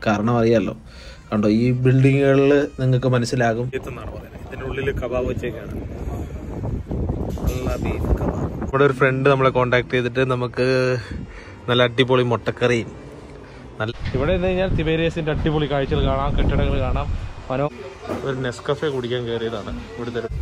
കാരണം അറിയാമല്ലോ കണ്ടോ ഈ ബിൽഡിങ്ങുകളിൽ നിങ്ങൾക്ക് മനസ്സിലാകും എന്നാണ് പറയുന്നത് ഇതിന്റെ ഉള്ളിൽ കബാബ് വെച്ചേക്കാണ് നല്ല ബീഫ് കബാബ് നമ്മുടെ ഒരു ഫ്രണ്ട് നമ്മളെ കോണ്ടാക്ട് ചെയ്തിട്ട് നമുക്ക് നല്ല അടിപൊളി മുട്ടക്കറിയും നല്ല ഇവിടെ നിന്ന് കഴിഞ്ഞാൽ തിബേരിയസിന്റെ അടിപൊളി കാഴ്ചകൾ കാണാം കെട്ടിടങ്ങൾ കാണാം മനോ ഒരു നെസ്കഫെ കുടിക്കാൻ കയറിയതാണ് ഇവിടുത്തെ ഒരു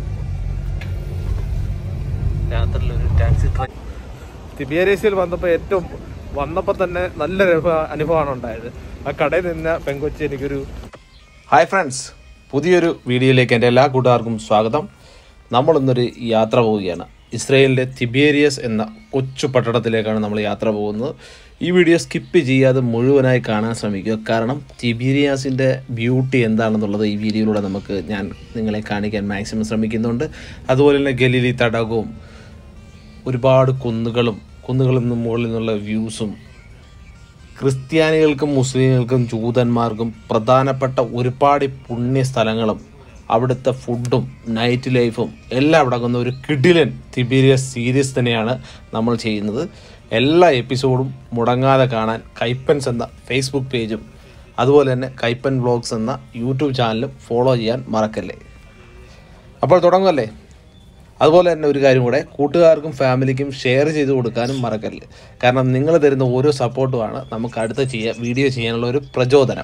രാത്രിയിൽ ഒരു ടാക്സി ട്രെയിൻ തിബേരിയസിൽ വന്നപ്പോൾ ഏറ്റവും വന്നപ്പോൾ തന്നെ നല്ലൊരു അനുഭവമാണ് ഉണ്ടായത് ആ കടയിൽ നിന്ന പെങ്കൊച്ചി എനിക്കൊരു ഹായ് ഫ്രണ്ട്സ് പുതിയൊരു വീഡിയോയിലേക്ക് എൻ്റെ എല്ലാ കൂട്ടുകാർക്കും സ്വാഗതം നമ്മളിന്നൊരു യാത്ര പോവുകയാണ് ഇസ്രയേലിൻ്റെ തിബേരിയസ് എന്ന കൊച്ചു പട്ടണത്തിലേക്കാണ് നമ്മൾ യാത്ര പോകുന്നത് ഈ വീഡിയോ സ്കിപ്പ് ചെയ്യാതെ മുഴുവനായി കാണാൻ ശ്രമിക്കുക കാരണം തിബീരിയാസിൻ്റെ ബ്യൂട്ടി എന്താണെന്നുള്ളത് ഈ വീഡിയോയിലൂടെ നമുക്ക് ഞാൻ നിങ്ങളെ കാണിക്കാൻ മാക്സിമം ശ്രമിക്കുന്നുണ്ട് അതുപോലെ തന്നെ ഗലീലി തടാകവും ഒരുപാട് കുന്നുകളും കുന്നുകളിൽ നിന്ന് മുകളിൽ നിന്നുള്ള വ്യൂസും ക്രിസ്ത്യാനികൾക്കും മുസ്ലിങ്ങൾക്കും ജൂതന്മാർക്കും പ്രധാനപ്പെട്ട ഒരുപാട് പുണ്യ സ്ഥലങ്ങളും അവിടുത്തെ ഫുഡും നൈറ്റ് ലൈഫും എല്ലാം അടങ്ങുന്ന ഒരു കിഡിലൻ തിബീരിയസ് സീരീസ് തന്നെയാണ് നമ്മൾ ചെയ്യുന്നത് എല്ലാ എപ്പിസോഡും മുടങ്ങാതെ കാണാൻ കൈപ്പൻസ് എന്ന ഫേസ്ബുക്ക് പേജും അതുപോലെ തന്നെ കൈപ്പൻ വ്ളോഗ്സ് എന്ന യൂട്യൂബ് ചാനലും ഫോളോ ചെയ്യാൻ മറക്കല്ലേ അപ്പോൾ തുടങ്ങുമല്ലേ അതുപോലെ തന്നെ ഒരു കാര്യം കൂടെ കൂട്ടുകാർക്കും ഫാമിലിക്കും ഷെയർ ചെയ്ത് കൊടുക്കാനും മറക്കല്ല് കാരണം നിങ്ങൾ തരുന്ന ഓരോ സപ്പോർട്ടുമാണ് നമുക്ക് അടുത്ത ചെയ്യാൻ വീഡിയോ ചെയ്യാനുള്ള ഒരു പ്രചോദനം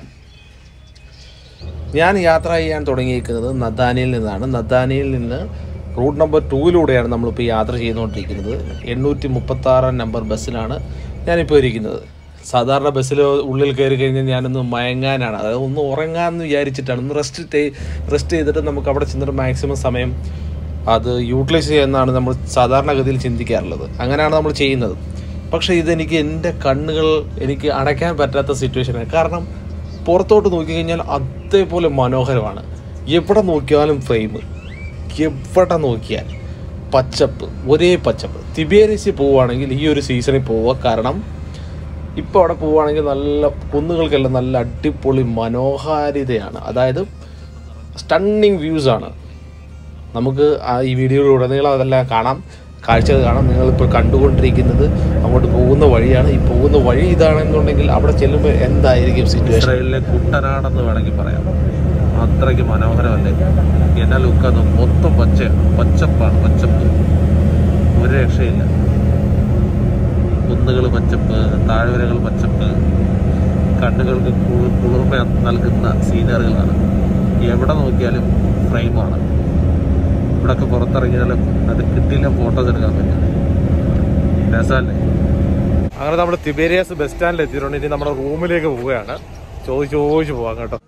ഞാൻ യാത്ര ചെയ്യാൻ തുടങ്ങിയിരിക്കുന്നത് നദാനിയിൽ നിന്നാണ് നദാനിയിൽ നിന്ന് റൂട്ട് നമ്പർ ടൂവിലൂടെയാണ് നമ്മളിപ്പോൾ യാത്ര ചെയ്തുകൊണ്ടിരിക്കുന്നത് എണ്ണൂറ്റി മുപ്പത്തി ആറാം നമ്പർ ബസ്സിലാണ് ഞാനിപ്പോൾ ഇരിക്കുന്നത് സാധാരണ ബസ്സിൽ ഉള്ളിൽ കയറി കഴിഞ്ഞാൽ ഞാനൊന്ന് മയങ്ങാനാണ് അതായത് ഒന്ന് ഉറങ്ങാമെന്ന് വിചാരിച്ചിട്ടാണ് ഒന്ന് റെസ്റ്റ് റെസ്റ്റ് ചെയ്തിട്ട് നമുക്ക് അവിടെ ചെന്നിട്ട് മാക്സിമം സമയം അത് യൂട്ടിലൈസ് ചെയ്യുന്നതാണ് നമ്മൾ സാധാരണഗതിയിൽ ചിന്തിക്കാറുള്ളത് അങ്ങനെയാണ് നമ്മൾ ചെയ്യുന്നത് പക്ഷേ ഇതെനിക്ക് എൻ്റെ കണ്ണുകൾ എനിക്ക് അടയ്ക്കാൻ പറ്റാത്ത സിറ്റുവേഷനാണ് കാരണം പുറത്തോട്ട് നോക്കിക്കഴിഞ്ഞാൽ അതേപോലെ മനോഹരമാണ് എവിടെ നോക്കിയാലും ഫ്രെയിം എവിടെ നോക്കിയാൽ പച്ചപ്പ് ഒരേ പച്ചപ്പ് തിബേരിസി പോവുകയാണെങ്കിൽ ഈ ഒരു സീസണിൽ പോവുക കാരണം ഇപ്പോൾ അവിടെ പോവുകയാണെങ്കിൽ നല്ല കുന്നുകൾക്കെല്ലാം നല്ല അടിപൊളി മനോഹാരിതയാണ് അതായത് സ്റ്റണ്ണിങ് വ്യൂസ് ആണ് നമുക്ക് ആ ഈ വീഡിയോയിലുടനീളം അതെല്ലാം കാണാം കാഴ്ചകൾ കാണാം നിങ്ങളിപ്പോൾ കണ്ടുകൊണ്ടിരിക്കുന്നത് അങ്ങോട്ട് പോകുന്ന വഴിയാണ് ഈ പോകുന്ന വഴി ഇതാണെന്നുണ്ടെങ്കിൽ അവിടെ ചെല്ലുമ്പോൾ എന്തായിരിക്കും സിറ്റുവേഷൻ ഇസ്രായേലിലെ കുട്ടനാടെന്ന് വേണമെങ്കിൽ പറയാം അത്രയ്ക്ക് മനോഹരമല്ലേ എന്നാ ലുക്കത് മൊത്തം പച്ച പച്ചപ്പാണ് പച്ചപ്പ് ഒരു രക്ഷയില്ല കുന്നുകൾ പച്ചപ്പ് താഴ്വരകൾ പച്ചപ്പ് കണ്ണുകൾക്ക് കുളിർ കുളിർമ നൽകുന്ന സീനറികളാണ് എവിടെ നോക്കിയാലും ഫ്രെയിമാണ് ഇവിടൊക്കെ പുറത്തിറങ്ങിയാൽ അത് കിട്ടിയില്ല ഫോട്ടോസ് എടുക്കാൻ പറ്റും രസമല്ലേ അങ്ങനെ നമ്മൾ തിബേരിയാസ് ബസ് സ്റ്റാൻഡിൽ എത്തിയിട്ടുണ്ട് ഇനി നമ്മുടെ റൂമിലേക്ക് പോവുകയാണ് ചോദിച്ച് ചോദിച്ച് പോവാം കേട്ടോ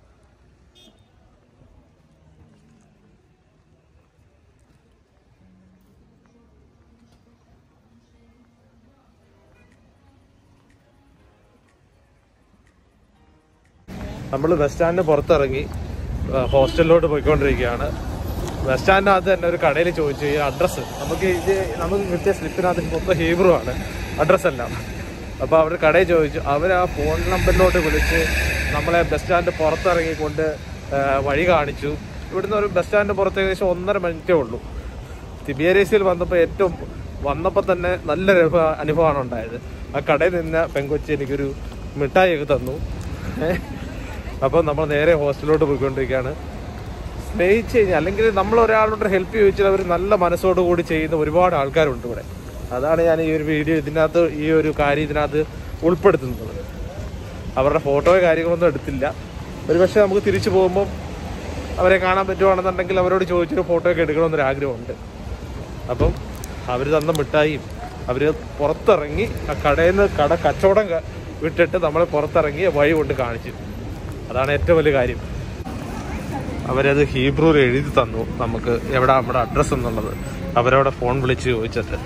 നമ്മൾ ബസ് സ്റ്റാൻഡിന് പുറത്തിറങ്ങി ആ, ഹോസ്റ്റലിലോട്ട് പോയിക്കൊണ്ടിരിക്കുകയാണ് ബസ് സ്റ്റാൻഡിനകത്ത് തന്നെ ഒരു കടയിൽ ചോദിച്ചു ഈ അഡ്രസ്സ് നമുക്ക് ഇത് നമുക്ക് കിട്ടിയ സ്ലിപ്പിനകത്ത് മൊത്തം ഹീബ്രു ആണ് അഡ്രസ്സ് എല്ലാം അപ്പോൾ അവർ കടയിൽ ചോദിച്ചു അവർ ആ ഫോൺ നമ്പറിലോട്ട് വിളിച്ച് നമ്മളെ ബസ് സ്റ്റാൻഡ് പുറത്തിറങ്ങിക്കൊണ്ട് ആ, വഴി കാണിച്ചു ഇവിടുന്ന് ഒരു ബസ് സ്റ്റാൻഡ് പുറത്ത് ഏകദേശം ഒന്നര മിനിറ്റേ ഉള്ളൂ തിബിയരേസിയിൽ വന്നപ്പോൾ ഏറ്റവും വന്നപ്പോൾ തന്നെ നല്ലൊരു അനുഭവ- അനുഭവമാണ് ഉണ്ടായത് ആ കടയിൽ നിന്ന പെങ്കൊച്ചി എനിക്കൊരു മിഠായിയൊക്കെ തന്നു അപ്പോൾ നമ്മൾ നേരെ ഹോസ്റ്റലിലോട്ട് പോയിക്കൊണ്ടിരിക്കുകയാണ് സ്നേഹിച്ച് കഴിഞ്ഞാൽ അല്ലെങ്കിൽ നമ്മൾ ഒരാളോട് ഹെൽപ്പ് ചോദിച്ചാൽ അവർ നല്ല മനസ്സോടു കൂടി ചെയ്യുന്ന ഒരുപാട് ആൾക്കാരുണ്ട് ഇവിടെ അതാണ് ഞാൻ ഈ ഒരു വീഡിയോ ഇതിനകത്ത് ഈ ഒരു കാര്യം ഇതിനകത്ത് ഉൾപ്പെടുത്തുന്നത് അവരുടെ ഫോട്ടോയോ കാര്യങ്ങളൊന്നും എടുത്തില്ല ഒരുപക്ഷെ നമുക്ക് തിരിച്ചു പോകുമ്പോൾ അവരെ കാണാൻ പറ്റുവാണെന്നുണ്ടെങ്കിൽ അവരോട് ചോദിച്ചൊരു ഫോട്ടോ ഒക്കെ എടുക്കണമെന്നൊരു ആഗ്രഹമുണ്ട് അപ്പം അവർ തന്ന മിഠായിയും അവർ പുറത്തിറങ്ങി ആ കടയിൽ നിന്ന് കട കച്ചവടം ക- വിട്ടിട്ട് നമ്മളെ പുറത്തിറങ്ങി വഴി കൊണ്ട് കാണിച്ചു അതാണ് ഏറ്റവും വലിയ കാര്യം അവരത് ഹീബ്രുവിൽ എഴുതി തന്നു നമുക്ക് എവിടെ നമ്മുടെ അഡ്രസ്സ് എന്നുള്ളത് അവരവിടെ ഫോൺ വിളിച്ച് ചോദിച്ചിട്ട്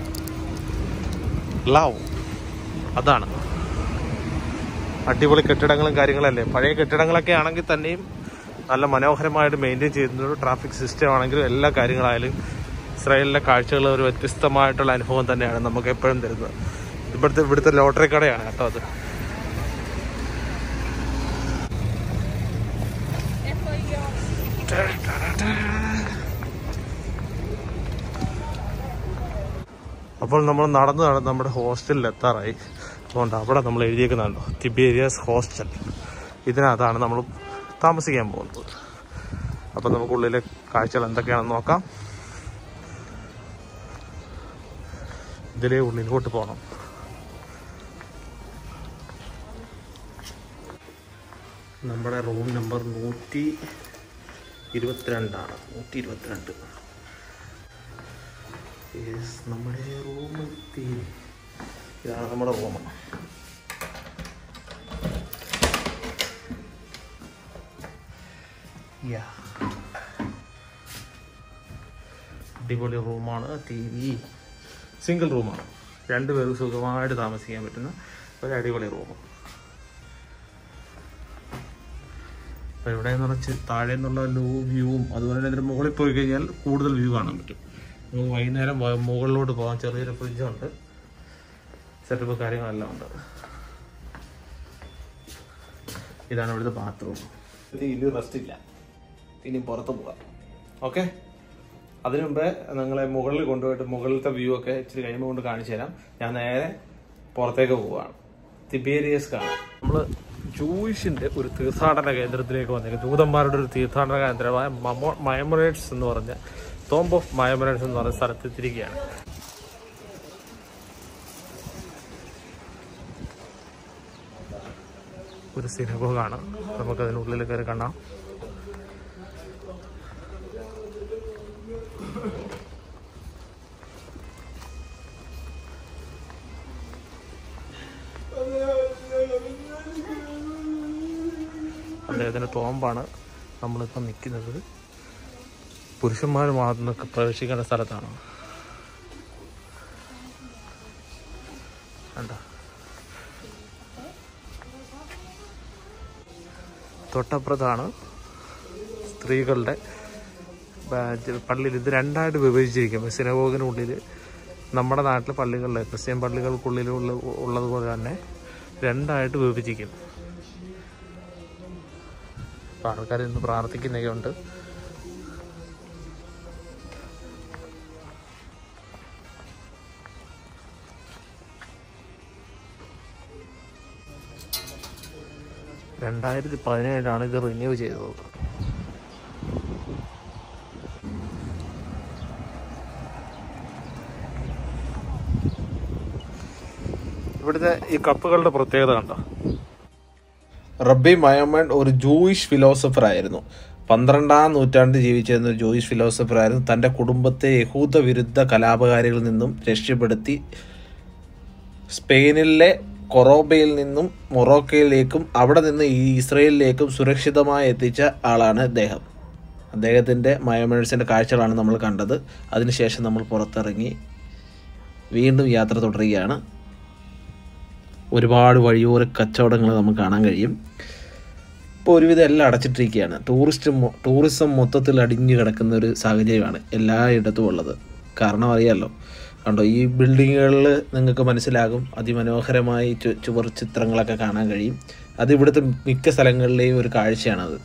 ലവ് അതാണ് അടിപൊളി കെട്ടിടങ്ങളും കാര്യങ്ങളല്ലേ പഴയ കെട്ടിടങ്ങളൊക്കെ ആണെങ്കിൽ തന്നെയും നല്ല മനോഹരമായിട്ട് മെയിൻറ്റെയിൻ ചെയ്യുന്ന ട്രാഫിക് സിസ്റ്റം ആണെങ്കിലും എല്ലാ കാര്യങ്ങളായാലും ഇസ്രായേലിലെ കാഴ്ചകൾ ഒരു വ്യത്യസ്തമായിട്ടുള്ള അനുഭവം തന്നെയാണ് നമുക്ക് എപ്പോഴും തരുന്നത് ഇവിടുത്തെ ഇവിടുത്തെ ലോട്ടറി കടയാണ് കേട്ടോ അത് അപ്പോൾ നമ്മൾ നടന്ന് നടന്ന് നമ്മുടെ ഹോസ്റ്റലിൽ എത്താറായി അതുകൊണ്ട് അവിടെ നമ്മൾ എഴുതിയേക്കുന്നുണ്ടോ തിബേരിയസ് ഹോസ്റ്റൽ ഇതിനകത്താണ് നമ്മൾ താമസിക്കാൻ പോകുന്നത് അപ്പം നമുക്കുള്ളിലെ കാഴ്ചകൾ എന്തൊക്കെയാണെന്ന് നോക്കാം ഇതിലേ ഉള്ളിലോട്ട് പോകണം നമ്മുടെ റൂം നമ്പർ നൂറ്റി ഇരുപത്തിരണ്ടാണ് നൂറ്റി ഇരുപത്തിരണ്ട് Yes, നമ്മുടെ റൂം എത്തി ഇതാണ് നമ്മുടെ റൂം അടിപൊളി റൂമാണ് ടി വി സിംഗിൾ റൂമാണ് രണ്ടുപേർക്ക് സുഖമായിട്ട് താമസിക്കാൻ പറ്റുന്ന ഒരു അടിപൊളി റൂം അപ്പോൾ ഇവിടെ എന്ന് പറഞ്ഞാൽ താഴെ നിന്നുള്ള ലോ വ്യൂവും അതുപോലെ തന്നെ ഇതിന് മുകളിൽ പോയി കഴിഞ്ഞാൽ കൂടുതൽ വ്യൂ കാണാൻ പറ്റും നമുക്ക് വൈകുന്നേരം വ- മുകളിലോട്ട് പോകാൻ ചെറിയൊരു ഫ്രിഡ്ജുണ്ട് സെറ്റപ്പ് കാര്യങ്ങളെല്ലാം ഉണ്ട് ഇതാണ് ഇവിടുത്തെ ബാത്റൂം ഇനി റെസ്റ്റ് ഇല്ല ഇനി പുറത്ത് പോകാം ഓക്കെ അതിനു മുമ്പേ നിങ്ങളെ മുകളിൽ കൊണ്ടുപോയിട്ട് മുകളിലത്തെ വ്യൂ ഒക്കെ ഇച്ചിരി കഴിയുമ്പോൾ കൊണ്ട് കാണിച്ചു തരാം ഞാൻ നേരെ പുറത്തേക്ക് പോവുകയാണ് തിബേരിയസ് കാണാം നമ്മൾ ജൂയിഷിന്റെ ഒരു തീർത്ഥാടന കേന്ദ്രത്തിലേക്ക് വന്നേക്കും ദൂതന്മാരുടെ ഒരു തീർത്ഥാടന കേന്ദ്രമായ മയമറേറ്റ്സ് എന്ന് പറഞ്ഞ തോംബ് ഓഫ് മയമറേറ്റ്സ് എന്ന് പറഞ്ഞ സ്ഥലത്ത് എത്തിയിരിക്കുകയാണ് ഒരു സിനഗോഗാണ് നമുക്ക് അതിനുള്ളിൽ കയറി കാണാം അദ്ദേഹത്തിൻ്റെ തോമ്പാണ് നമ്മളിപ്പം നിൽക്കുന്നത് പുരുഷന്മാർ മാത്രം പ്രവേശിക്കേണ്ട സ്ഥലത്താണ് കണ്ട തൊട്ടപ്പുറത്താണ് സ്ത്രീകളുടെ ബാ- പള്ളിയിൽ ഇത് രണ്ടായിട്ട് വിഭജിച്ചിരിക്കും സിനഗോഗിനുള്ളിൽ നമ്മുടെ നാട്ടിലെ പള്ളികളിലെ ക്രിസ്ത്യൻ പള്ളികൾക്കുള്ളിലുള്ള ഉള്ളതുപോലെ തന്നെ രണ്ടായിട്ട് വിഭജിക്കും അപ്പോൾ ആൾക്കാർ ഇന്ന് പ്രാർത്ഥിക്കുന്നൊക്കെ ഉണ്ട് രണ്ടായിരത്തി പതിനേഴിലാണ് ഇത് റിന്യൂ ചെയ്തത് ഇവിടുത്തെ ഈ കപ്പുകളുടെ പ്രത്യേകത കണ്ടോ റബ്ബി മയമൺ ഒരു ജൂയിഷ് ഫിലോസഫർ ആയിരുന്നു പന്ത്രണ്ടാം നൂറ്റാണ്ടിൽ ജീവിച്ചിരുന്ന ഒരു ജൂയിഷ് ഫിലോസഫർ ആയിരുന്നു തൻ്റെ കുടുംബത്തെ യഹൂദ വിരുദ്ധ കലാപകാരികളിൽ നിന്നും രക്ഷപ്പെടുത്തി സ്പെയിനിലെ കൊറോബയിൽ നിന്നും മൊറോക്കയിലേക്കും അവിടെ നിന്ന് ഈ ഇസ്രയേലിലേക്കും സുരക്ഷിതമായി എത്തിച്ച ആളാണ് അദ്ദേഹം അദ്ദേഹത്തിൻ്റെ മയമേഴ്സിൻ്റെ കാഴ്ചകളാണ് നമ്മൾ കണ്ടത് അതിനുശേഷം നമ്മൾ പുറത്തിറങ്ങി വീണ്ടും യാത്ര തുടരുകയാണ് ഒരുപാട് വഴിയോര കച്ചവടങ്ങൾ നമുക്ക് കാണാൻ കഴിയും ഇപ്പോൾ ഒരുവിധം എല്ലാം അടച്ചിട്ടിരിക്കുകയാണ് ടൂറിസ്റ്റ് മൊ- ടൂറിസം മൊത്തത്തിൽ അടിഞ്ഞു കിടക്കുന്ന ഒരു സാഹചര്യമാണ് എല്ലായിടത്തും ഉള്ളത് കാരണം അറിയാമല്ലോ കണ്ടോ ഈ ബിൽഡിങ്ങുകളിൽ നിങ്ങൾക്ക് മനസ്സിലാകും അതിമനോഹരമായി ചു ചുവർ ചിത്രങ്ങളൊക്കെ കാണാൻ കഴിയും അത് ഇവിടുത്തെ മിക്ക സ്ഥലങ്ങളിലെയും ഒരു കാഴ്ചയാണത്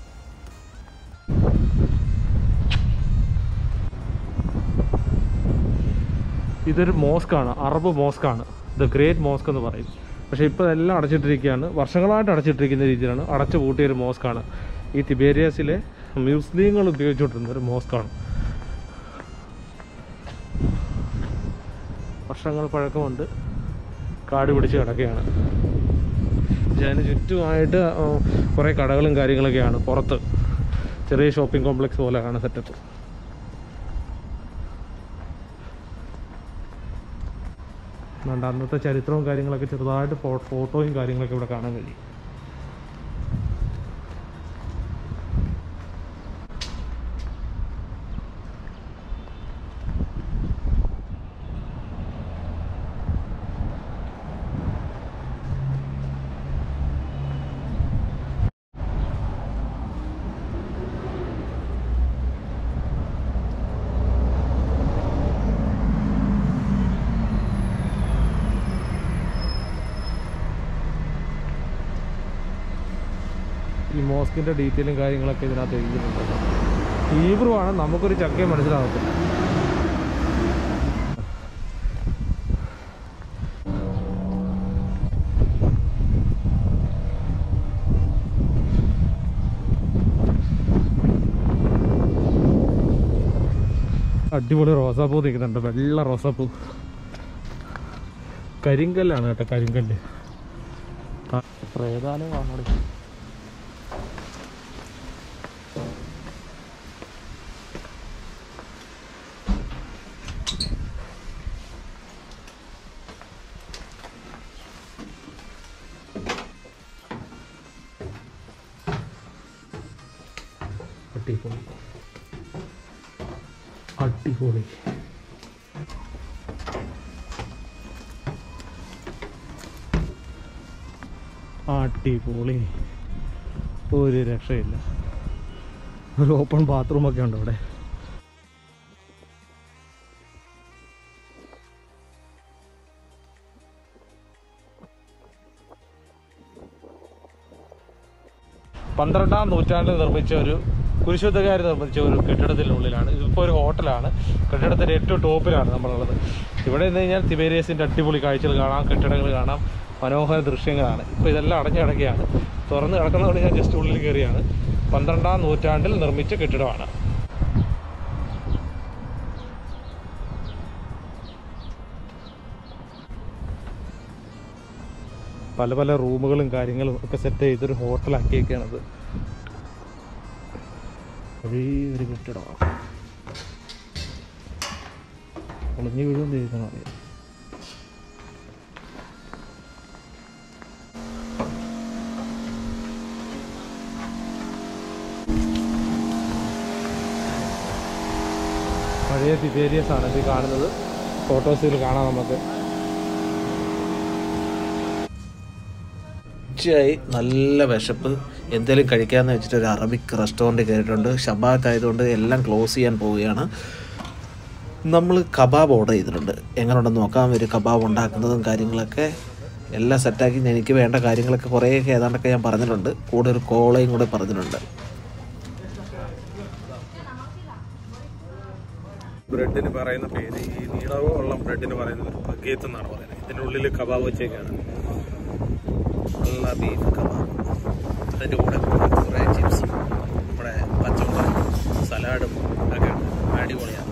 ഇതൊരു മോസ്കാണ് അറബ് മോസ്കാണ് ദ ഗ്രേറ്റ് മോസ്ക് എന്ന് പറയും പക്ഷേ ഇപ്പോൾ എല്ലാം അടച്ചിട്ടിരിക്കുകയാണ് വർഷങ്ങളായിട്ട് അടച്ചിട്ടിരിക്കുന്ന രീതിയിലാണ് അടച്ചു പൂട്ടിയ ഒരു മോസ്കാണ് ഈ തിബേരിയസിലെ മുസ്ലിങ്ങൾ ഉപയോഗിച്ചുകൊണ്ടിരുന്ന ഒരു മോസ്കാണ് വർഷങ്ങൾ പഴക്കമുണ്ട് കാട് പിടിച്ച് കിടക്കുകയാണ് പക്ഷേ അതിന് ചുറ്റുമായിട്ട് ആ, കുറേ കടകളും കാര്യങ്ങളൊക്കെയാണ് പുറത്ത് ചെറിയ ഷോപ്പിംഗ് കോംപ്ലക്സ് പോലെയാണ് സെറ്റപ്പ് അതുകൊണ്ട് അന്നത്തെ ചരിത്രവും കാര്യങ്ങളൊക്കെ ചെറുതായിട്ട് ഫോ- ഫോട്ടോയും കാര്യങ്ങളൊക്കെ ഇവിടെ കാണാൻ കഴിയും ഈ മോസ്കിൻ്റെ ഡീറ്റെയിലും കാര്യങ്ങളൊക്കെ ഇതിനകത്ത് എഴുതിയിട്ടുണ്ട് ഹീബ്രു ആണ് നമുക്കൊരു ചക്കയും മനസ്സിലാകത്തില്ല അടിപൊളി റോസാപ്പൂ നിൽക്കുന്നുണ്ട് വെള്ള റോസാപ്പൂ കരിങ്കല്ലാണ് കേട്ടോ കരിങ്കല്ല് ആ, പ്രേതാലയമാണോ അടിപൊളി അടിപൊളി അടിപൊളി ഒരു രക്ഷയില്ല ഒരു ഓപ്പൺ ബാത്റൂം ഒക്കെ ഉണ്ട് അവിടെ പന്ത്രണ്ടാം നൂറ്റാണ്ടിൽ നിർമ്മിച്ച ഒരു കുരിശുദ്ധകാർ നിർമ്മിച്ച ഒരു കെട്ടിടത്തിനുള്ളിലാണ് ഇതിപ്പോൾ ഒരു ഹോട്ടലാണ് കെട്ടിടത്തിൻ്റെ ഏറ്റവും ടോപ്പിലാണ് നമ്മളുള്ളത് ഇവിടെ നിന്ന് കഴിഞ്ഞാൽ തിബേരിയസിൻ്റെ അടിപൊളി കാഴ്ചകൾ കാണാം കെട്ടിടങ്ങൾ കാണാം മനോഹര ദൃശ്യങ്ങളാണ് ഇപ്പോൾ ഇതെല്ലാം അടഞ്ഞു കിടക്കുകയാണ് തുറന്ന് കിടക്കുന്നതുകൊണ്ട് ഞാൻ ജസ്റ്റ് ഉള്ളിൽ കയറിയാണ് പന്ത്രണ്ടാം നൂറ്റാണ്ടിൽ നിർമ്മിച്ച കെട്ടിടമാണ് പല പല റൂമുകളും കാര്യങ്ങളും ഒക്കെ സെറ്റ് ചെയ്തൊരു ഹോട്ടലാക്കിയൊക്കെയാണത് ഒരു കെട്ടിടമാണ് ഒളിഞ്ഞു വീഴുമെന്ന് ചോദിക്കണം അറിയാം പഴയ തിബേരിയസ് ആണ് ഇത് കാണുന്നത് ഫോട്ടോസിൽ കാണാം നമുക്ക് ഉച്ചയായി നല്ല വിശപ്പ് എന്തെങ്കിലും കഴിക്കാമെന്ന് വെച്ചിട്ട് ഒരു അറബിക് റെസ്റ്റോറൻറ്റ് കയറിയിട്ടുണ്ട് ഷബാത്ത് ആയതുകൊണ്ട് എല്ലാം ക്ലോസ് ചെയ്യാൻ പോവുകയാണ് നമ്മൾ കബാബ് ഓർഡർ ചെയ്തിട്ടുണ്ട് എങ്ങനെയുണ്ടെന്ന് നോക്കാം ഒരു കബാബ് ഉണ്ടാക്കുന്നതും കാര്യങ്ങളൊക്കെ എല്ലാം സെറ്റാക്കി എനിക്ക് വേണ്ട കാര്യങ്ങളൊക്കെ കുറേയൊക്കെ ഏതാണ്ടൊക്കെ ഞാൻ പറഞ്ഞിട്ടുണ്ട് കൂടെ ഒരു കോളയും കൂടെ പറഞ്ഞിട്ടുണ്ട് ബ്രെഡിന് പറയുന്ന പേര് ഈ നീളമുള്ള ബ്രെഡിന് പറയുന്നത് ബഗേത്ത് എന്നാണ് പറയുന്നത് ഇതിൻ്റെ ഉള്ളിൽ കബാബ് വെച്ചേക്കാണ് നല്ല ബീഫ് കബാബ് അതിൻ്റെ കൂടെ കുറേ ചിപ്സും നമ്മുടെ പച്ചമുളകും സലാഡും ഒക്കെ ഉണ്ട് അടിപൊളിയാണ്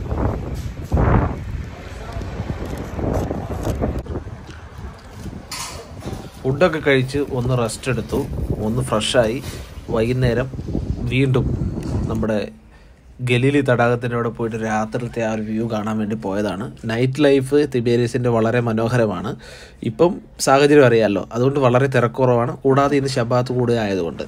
ഫുഡൊക്കെ കഴിച്ച് ഒന്ന് റെസ്റ്റ് എടുത്തു ഒന്ന് ഫ്രഷായി വൈകുന്നേരം വീണ്ടും നമ്മുടെ ഗലീലി തടാകത്തിൻ്റെ അവിടെ പോയിട്ട് രാത്രിയിലത്തെ ആ ഒരു വ്യൂ കാണാൻ വേണ്ടി പോയതാണ് നൈറ്റ് ലൈഫ് തിബേരിയസിൻ്റെ വളരെ മനോഹരമാണ് ഇപ്പം സാഹചര്യം അറിയാമല്ലോ അതുകൊണ്ട് വളരെ തിരക്കുറവാണ് കൂടാതെ ഇന്ന് ശബാത്ത് കൂടെ ആയതുകൊണ്ട്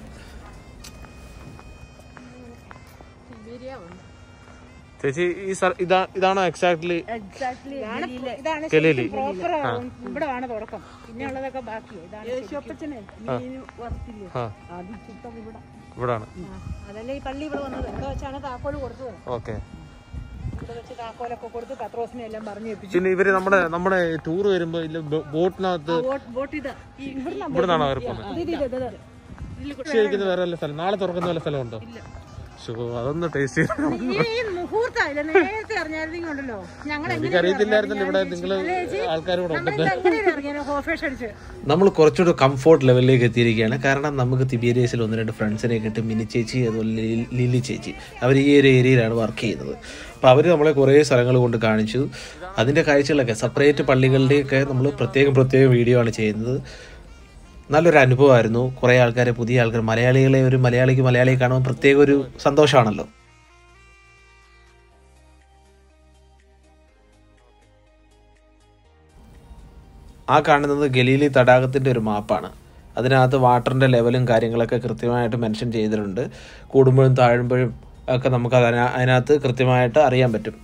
ചേച്ചി ഈ സ്ഥല- ഇതാ ഇതാണോ എക്സാക്ട്ലി എക്സാക്ട്ലി ഇതാണ് ഗലീലി പ്രോപ്പർ ഇവിടെ ആണ് തുടക്കം പിന്നെ ഉള്ളതൊക്കെ ബാക്കിയാ ഇതാണ് യേശുപ്പച്ചനെ മീൻ വറുത്തില്ലേ ആ അത് ചുട്ടത് ഇവിടെ ഇവിടാണ് ആ, അതല്ലേ ഈ പള്ളി ഇവിടെ വന്നത് എന്താ വെച്ചാണ് താക്കോല് കൊടുത്തത് ഓക്കെ ഇവിടെ വെച്ച് താക്കോലൊക്കെ കൊടുത്ത് പത്രോസിനെ എല്ലാം പറഞ്ഞു ഏൽപ്പിച്ചു പിന്നെ ഇവര് നമ്മുടെ നമ്മുടെ ടൂർ വരുമ്പോ ഇല്ല ബോ- ബോട്ടിനകത്ത് വോട്ട് ഇത് ഇവിടെ ഇവിടെ നിന്നാണോ അവർ പോകുന്നത് ഇത് ഇത് ഇത് ശരിക്കും വേറെ വല്ല സ്ഥലം നാളെ തുറക്കുന്ന വല്ല സ്ഥലമുണ്ടോ ശോ, അതൊന്ന് ടേസ്റ്റ് ചെയ്ത് ഈ ഈ മുഹൂർത്തമില്ല നേരത്തെ അറിഞ്ഞായിരുന്നെങ്കിൽ ഉണ്ടല്ലോ ഞങ്ങൾ എനിക്കറിയത്തില്ലായിരുന്നല്ലോ ഇവിടെ നിങ്ങള് ആൾക്കാരോട് ഞങ്ങൾ എങ്ങനെയാണ് ഇറങ്ങിയത് ഹോഫേഷ് അടിച്ച് നമ്മൾ കുറച്ചുകൂടെ കംഫോർട്ട് ലെവലിലേക്ക് എത്തിയിരിക്കുകയാണ് കാരണം നമുക്ക് തിബേരിയസിൽ ഒന്ന് രണ്ട് ഫ്രണ്ട്സിനെ കിട്ടും മിനി ചേച്ചി അതുപോലെ ലി- ലിലി ചേച്ചി അവർ ഈ ഒരു ഏരിയയിലാണ് വർക്ക് ചെയ്യുന്നത് അപ്പോൾ അവർ നമ്മളെ കുറേ സ്ഥലങ്ങൾ കൊണ്ട് കാണിച്ചു അതിൻ്റെ കാഴ്ചകളൊക്കെ സെപ്പറേറ്റ് പള്ളികളുടെയൊക്കെ നമ്മൾ പ്രത്യേകം പ്രത്യേകം വീഡിയോ ആണ് ചെയ്യുന്നത് നല്ലൊരു അനുഭവമായിരുന്നു കുറേ ആൾക്കാരെ പുതിയ ആൾക്കാർ മലയാളികളെ ഒരു മലയാളിക്ക് മലയാളിയെ കാണുമ്പോൾ പ്രത്യേക ഒരു സന്തോഷമാണല്ലോ ആ കാണുന്നത് ഗലീലി തടാകത്തിൻ്റെ ഒരു മാപ്പാണ് അതിനകത്ത് വാട്ടറിൻ്റെ ലെവലും കാര്യങ്ങളൊക്കെ കൃത്യമായിട്ട് മെൻഷൻ ചെയ്തിട്ടുണ്ട് കൂടുമ്പോഴും താഴുമ്പോഴും ഒക്കെ നമുക്ക് അതിന അതിനകത്ത് കൃത്യമായിട്ട് അറിയാൻ പറ്റും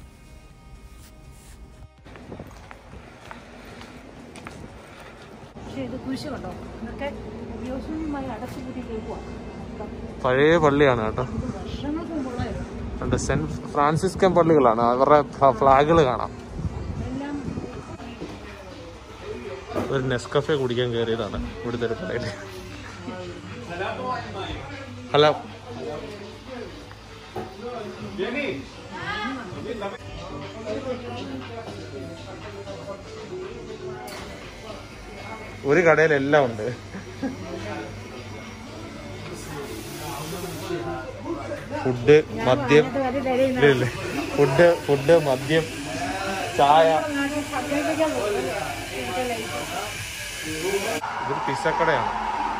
പക്ഷേ ഇത് കുരിശ് കണ്ടോ ഇതൊക്കെ ഉപയോഗമായി അടച്ചു കൂട്ടി കേൾക്കുവാ പഴയ പള്ളിയാണ് കേട്ടോ വർഷങ്ങൾക്ക് മുമ്പുള്ളതായിരുന്നു ഉണ്ട് സെന്റ് ഫ്രാൻസിസ്കൻ പള്ളികളാണ് അവരുടെ ഫ്ലാഗുകൾ കാണാം എല്ലാം ഒരു നെസ്കഫെ കുടിക്കാൻ കയറിയതാണ് ഇവിടുത്തെ ഒരു കടയില് ഹലോ ഒരു കടയിൽ എല്ലാം ഉണ്ട് ഫുഡ് മദ്യം ഇല്ല, ഇല്ല. ഫുഡ് ഫുഡ് മദ്യം ചായ ഇതൊരു പിസക്കടയാണ്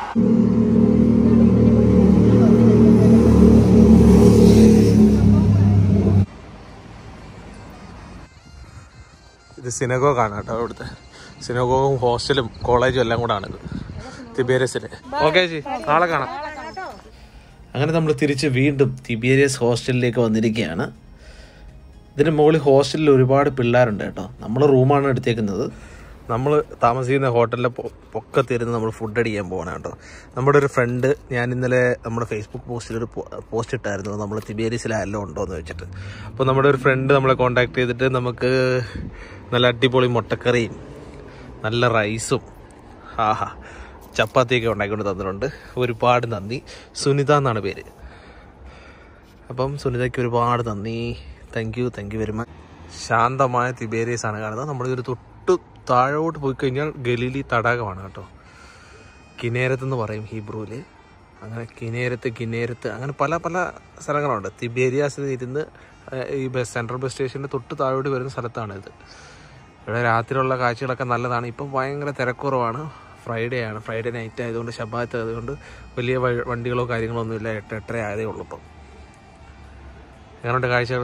ഇത് സിനഗോഗാണ് കേട്ടോ അവിടുത്തെ സിനഗോഗും ഹോസ്റ്റലും കോളേജും എല്ലാം കൂടെ ആണിത് തിബേരിയസില് ഓക്കെ ചേച്ചി നാളെ കാണാം അങ്ങനെ നമ്മൾ തിരിച്ച് വീണ്ടും തിബേരിയസ് ഹോസ്റ്റലിലേക്ക് വന്നിരിക്കുകയാണ് ഇതിന് മുകളിൽ ഹോസ്റ്റലിൽ ഒരുപാട് പിള്ളേരുണ്ട് കേട്ടോ നമ്മൾ റൂമാണ് എടുത്തേക്കുന്നത് നമ്മൾ താമസിക്കുന്ന ഹോട്ടലിലെ പൊ- പൊക്കത്തിരുന്ന് നമ്മൾ ഫുഡ് അടിക്കാൻ പോകണം കേട്ടോ നമ്മുടെ ഒരു ഫ്രണ്ട് ഞാൻ ഇന്നലെ നമ്മുടെ ഫേസ്ബുക്ക് പോസ്റ്റിൽ ഒരു പോസ്റ്റ് ഇട്ടായിരുന്നു നമ്മൾ തിബേരിസിൽ ആരെല്ലാം ഉണ്ടോ എന്ന് വെച്ചിട്ട് അപ്പോൾ നമ്മുടെ ഒരു ഫ്രണ്ട് നമ്മളെ കോൺടാക്ട് ചെയ്തിട്ട് നമുക്ക് നല്ല അടിപൊളി മുട്ടക്കറിയും നല്ല റൈസും ആഹാ ചപ്പാത്തിയൊക്കെ ഉണ്ടാക്കിക്കൊണ്ട് തന്നിട്ടുണ്ട് ഒരുപാട് നന്ദി സുനിത എന്നാണ് പേര് അപ്പം സുനിതയ്ക്ക് ഒരുപാട് നന്ദി thank you thank you very much ശാന്തമായ തിബേരിയസ് ആണ് കാണുന്നത് നമ്മളിതൊരു തൊട്ട് താഴോട്ട് പോയി കഴിഞ്ഞാൽ ഗലീലി തടാകമാണ് കേട്ടോ കിനേരത്ത് എന്ന് പറയും ഹീബ്രുവിൽ അങ്ങനെ കിനേരത്ത് കിനേരത്ത് അങ്ങനെ പല പല സ്ഥലങ്ങളുണ്ട് തിബേരിയാസിൽ ഇരുന്ന് ഏഹ്, ഈ ബസ് സെൻട്രൽ ബസ് സ്റ്റേഷൻ്റെ തൊട്ട് താഴോട്ട് വരുന്ന സ്ഥലത്താണ് ഇത് ഇവിടെ രാത്രിയുള്ള കാഴ്ചകളൊക്കെ നല്ലതാണ് ഇപ്പം ഭയങ്കര തിരക്കുറവാണ് ഫ്രൈഡേ ആണ് ഫ്രൈഡേ നൈറ്റ് ആയതുകൊണ്ട് ശബാത്ത് ആയതുകൊണ്ട് വലിയ വ- വണ്ടികളോ കാര്യങ്ങളോ ഒന്നുമില്ല എട്ട് എട്ടര ആയതേ ഉള്ളൂ ഇപ്പം എങ്ങനെയുണ്ട് കാഴ്ചകൾ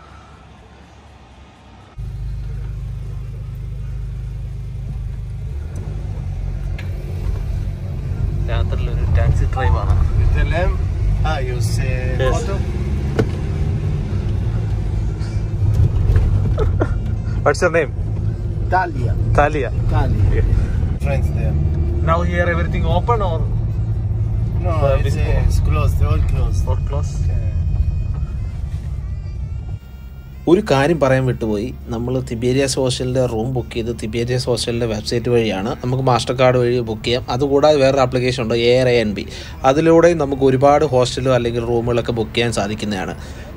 രാത്രിയിൽ ഒരു ടാക്സി ഡ്രൈവാണ് Telem. Ah, you say Yes. photo? What's your name Talia. Talia Talia. Friends there. Now here everything open or No, Uh, it's, before. uh, it's closed. They're all closed. Or close ഒരു കാര്യം പറയാൻ വിട്ടുപോയി നമ്മൾ Tiberias ഹോസ്റ്റലിൻ്റെ room book ചെയ്ത് Tiberias ഹോസ്റ്റലിൻ്റെ website വഴിയാണ് നമുക്ക് മാസ്റ്റർ കാർഡ് വഴി ബുക്ക് ചെയ്യാം അതുകൂടാതെ വേറൊരു ആപ്ലിക്കേഷൻ ഉണ്ട് എ ആർ എൻ ബി അതിലൂടെ നമുക്ക് ഒരുപാട് ഹോസ്റ്റലോ അല്ലെങ്കിൽ റൂമുകളൊക്കെ ബുക്ക് ചെയ്യാൻ സാധിക്കുന്നതാണ്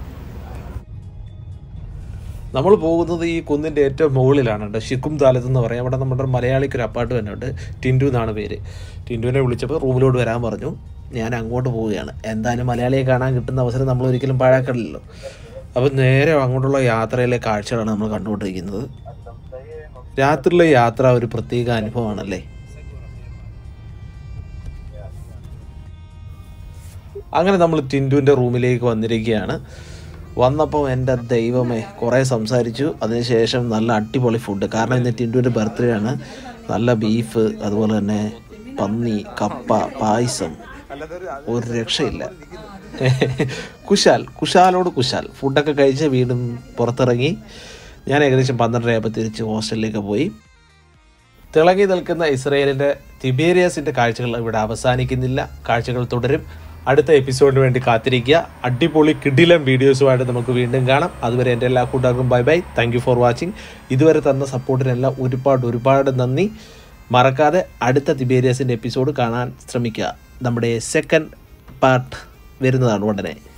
നമ്മൾ പോകുന്നത് ഈ കുന്നിൻ്റെ ഏറ്റവും മുകളിലാണ് കേട്ടോ ഷിക്കും താലത്ത് എന്ന് പറയും അവിടെ നമ്മുടെ മലയാളിക്ക് ഒരു അപ്പാർട്ട്മെൻ്റ് ഉണ്ട് ടിൻറ്റു എന്നാണ് പേര് ടിൻറ്റുവിനെ വിളിച്ചപ്പോൾ റൂമിലോട്ട് വരാൻ പറഞ്ഞു ഞാൻ അങ്ങോട്ട് പോവുകയാണ് എന്തായാലും മലയാളിയെ കാണാൻ കിട്ടുന്ന അവസരം നമ്മൾ ഒരിക്കലും പാഴാക്കണില്ലല്ലോ അപ്പം നേരെ അങ്ങോട്ടുള്ള യാത്രയിലെ കാഴ്ചകളാണ് നമ്മൾ കണ്ടുകൊണ്ടിരിക്കുന്നത് രാത്രിയിലെ യാത്ര ഒരു പ്രത്യേക അനുഭവമാണല്ലേ അങ്ങനെ നമ്മൾ ടിൻറ്റുവിൻ്റെ റൂമിലേക്ക് വന്നിരിക്കുകയാണ് വന്നപ്പോൾ എൻ്റെ ദൈവമേ കുറേ സംസാരിച്ചു അതിനുശേഷം നല്ല അടിപൊളി ഫുഡ് കാരണം ഇന്ന് ടിൻറ്റുവിൻ്റെ ബർത്ത്ഡേ ആണ് നല്ല ബീഫ് അതുപോലെ തന്നെ പന്നി കപ്പ പായസം ഒരു രക്ഷയില്ല കുശാൽ കുശാലോട് കുശാൽ ഫുഡൊക്കെ കഴിച്ച് വീണ്ടും പുറത്തിറങ്ങി ഞാൻ ഏകദേശം പന്ത്രണ്ടരയായപ്പോൾ തിരിച്ച് ഹോസ്റ്റലിലേക്ക് പോയി തിളങ്ങി നിൽക്കുന്ന ഇസ്രയേലിൻ്റെ തിബേരിയസിൻ്റെ കാഴ്ചകൾ ഇവിടെ അവസാനിക്കുന്നില്ല കാഴ്ചകൾ തുടരും അടുത്ത എപ്പിസോഡിന് വേണ്ടി കാത്തിരിക്കുക അടിപൊളി കിടിലം വീഡിയോസുമായിട്ട് നമുക്ക് വീണ്ടും കാണാം അതുവരെ എൻ്റെ എല്ലാ കൂട്ടുകാർക്കും bye bye thank you for watching ഇതുവരെ തന്ന സപ്പോർട്ടിനെല്ലാം ഒരുപാട് ഒരുപാട് നന്ദി മറക്കാതെ അടുത്ത തിബേരിയസിൻ്റെ എപ്പിസോഡ് കാണാൻ ശ്രമിക്കുക നമ്മുടെ സെക്കൻഡ് പാർട്ട് വരുന്നതാണ് ഉടനെ